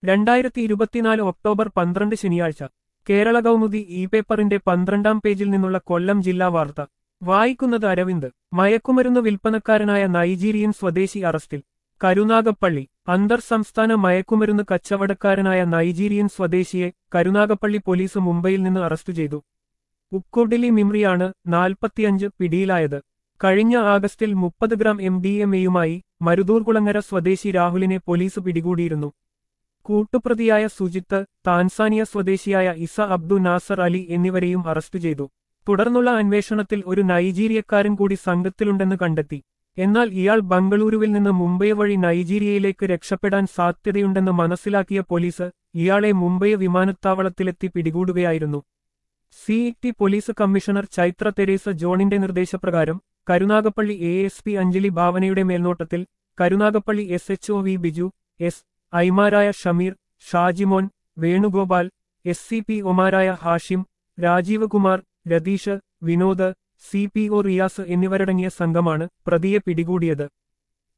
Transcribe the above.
രണ്ടായിരത്തി ഇരുപത്തിനാല് ഒക്ടോബർ പന്ത്രണ്ട് ശനിയാഴ്ച കേരള കൗമുദി ഇ പേപ്പറിന്റെ പന്ത്രണ്ടാം പേജിൽ നിന്നുള്ള കൊല്ലം ജില്ലാ വാർത്ത വായിക്കുന്നത് അരവിന്ദ് മയക്കുമരുന്ന് വിൽപ്പനക്കാരനായ നൈജീരിയൻ സ്വദേശി അറസ്റ്റിൽ കരുനാഗപ്പള്ളി അന്തർ സംസ്ഥാന മയക്കുമരുന്ന് കച്ചവടക്കാരനായ നൈജീരിയൻ സ്വദേശിയെ കരുനാഗപ്പള്ളി പോലീസ് മുംബൈയിൽ നിന്ന് അറസ്റ്റ് ചെയ്തു ഉക്കോഡിലി മിമ്രിയാണ് നാൽപ്പത്തിയഞ്ച് പിടിയിലായത് കഴിഞ്ഞ ആഗസ്റ്റിൽ മുപ്പത് ഗ്രാം എം ഡി എം എയുമായി മരുതൂർകുളങ്ങര സ്വദേശി രാഹുലിനെ പോലീസ് പിടികൂടിയിരുന്നു കൂട്ടുപ്രതിയായ സുജിത്ത് താൻസാനിയ സ്വദേശിയായ ഇസ അബ്ദു നാസർ അലി എന്നിവരെയും അറസ്റ്റ് ചെയ്തു തുടർന്നുള്ള അന്വേഷണത്തിൽ ഒരു നൈജീരിയക്കാരൻ കൂടി സംഘത്തിലുണ്ടെന്ന് കണ്ടെത്തി എന്നാൽ ഇയാൾ ബംഗളൂരുവിൽ നിന്ന് മുംബൈ വഴി നൈജീരിയയിലേക്ക് രക്ഷപ്പെടാൻ സാധ്യതയുണ്ടെന്ന് മനസ്സിലാക്കിയ പോലീസ് ഇയാളെ മുംബൈ വിമാനത്താവളത്തിലെത്തി പിടികൂടുകയായിരുന്നു city police commissioner Chaithra Teresa ജോണിന്റെ നിർദ്ദേശപ്രകാരം Karunagappally A S P Anjali ഭാവനയുടെ മേൽനോട്ടത്തിൽ Karunagappally S H O V Biju S ഐമാരായ Shameer Shajimon Venugopal S C P ഒമാരായ Hashim Rajeev Kumar Ratheesh Vinod C P O Riyas എന്നിവരടങ്ങിയ സംഘമാണ് പ്രതിയെ പിടികൂടിയത്